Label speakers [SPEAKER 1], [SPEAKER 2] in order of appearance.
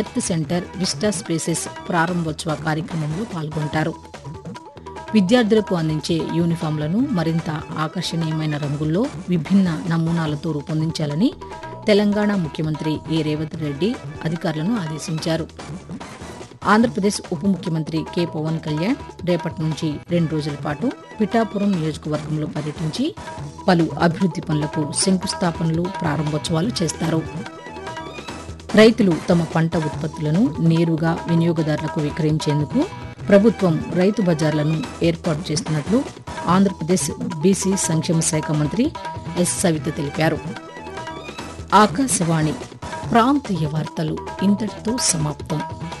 [SPEAKER 1] earth centre vista spaces ప్రారంభోత్సవ కార్యక్రమంలో పాల్గొంటారు విద్యార్థులకు అందించే యూనిఫామ్లను మరింత ఆకర్షణీయమైన రంగుల్లో విభిన్న నమూనాలతో రూపొందించాలని తెలంగాణ ముఖ్యమంత్రి ఏ రేవంత్ రెడ్డి అధికారులను ఆదేశించారు ఆంధ్రప్రదేశ్ ఉప ముఖ్యమంత్రి కె పవన్ కళ్యాణ్ రేపటి నుంచి రెండు రోజుల పాటు పిఠాపురం నియోజకవర్గంలో పర్యటించి పలు అభివృద్ది పనులకు శంకుస్థాపనలు ప్రారంభోత్సవాలు చేస్తారు రైతులు తమ పంట ఉత్పత్తులను నేరుగా వినియోగదారులకు విక్రయించేందుకు ప్రభుత్వం రైతు బజార్లను ఏర్పాటు చేస్తున్నట్లు ఆంధ్రప్రదేశ్ బీసీ సంక్షేమ శాఖ మంత్రి ఎస్ సవిత తెలిపారు ఆకాశవాణి ప్రాంతీయ వార్తలు ఇంతటితో సమాప్తం